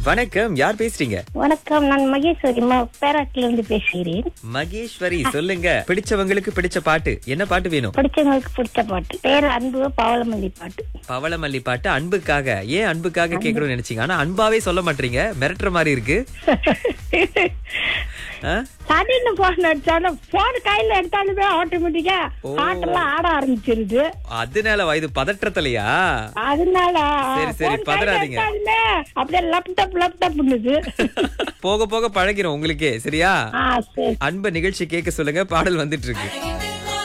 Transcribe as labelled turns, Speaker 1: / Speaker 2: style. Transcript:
Speaker 1: வணக்கம் யார் பேசுறீங்க
Speaker 2: வணக்கம் நான் மகேஸ்வரி பேராட்டில இருந்து பேசுகிறேன்
Speaker 1: மகேஸ்வரி சொல்லுங்க பிடிச்சவங்களுக்கு பிடிச்ச பாட்டு என்ன பாட்டு வேணும்
Speaker 2: பிடிச்சவங்களுக்கு பிடிச்ச பாட்டு பேர் அன்பு பவளமல்லி பாட்டு
Speaker 1: பவளமல்லி பாட்டு அன்புக்காக ஏன் அன்புக்காக கேட்கணும்னு நினைச்சீங்க ஆனா அன்பாவே சொல்ல மாட்டீங்க மிரட்டுற மாதிரி இருக்கு ஆ?
Speaker 2: சடின்னு போன் அடிச்சாலும் போன் கையில எடுத்தாலுமே ஆட்டோமேட்டிக்கா
Speaker 1: ஓ.
Speaker 2: பாட்டெல்லாம் ஆட ஆரம்பிச்சிருது
Speaker 1: அதனால இது பதற்றத்திலையா
Speaker 2: அதனால
Speaker 1: சரி, சரி,
Speaker 2: phone கையில
Speaker 1: பதறாதீங்க.
Speaker 2: எடுத்தாலுமே அப்படியே லேப்டாப் லேப்டாப் பண்ணுது
Speaker 1: போக போக பழகிரும் உங்களுக்கே சரியா
Speaker 2: ஆ சரி
Speaker 1: அன்பு நிகழ்ச்சி கேட்க சொல்லுங்க பாடல் வந்துட்டு இருக்கு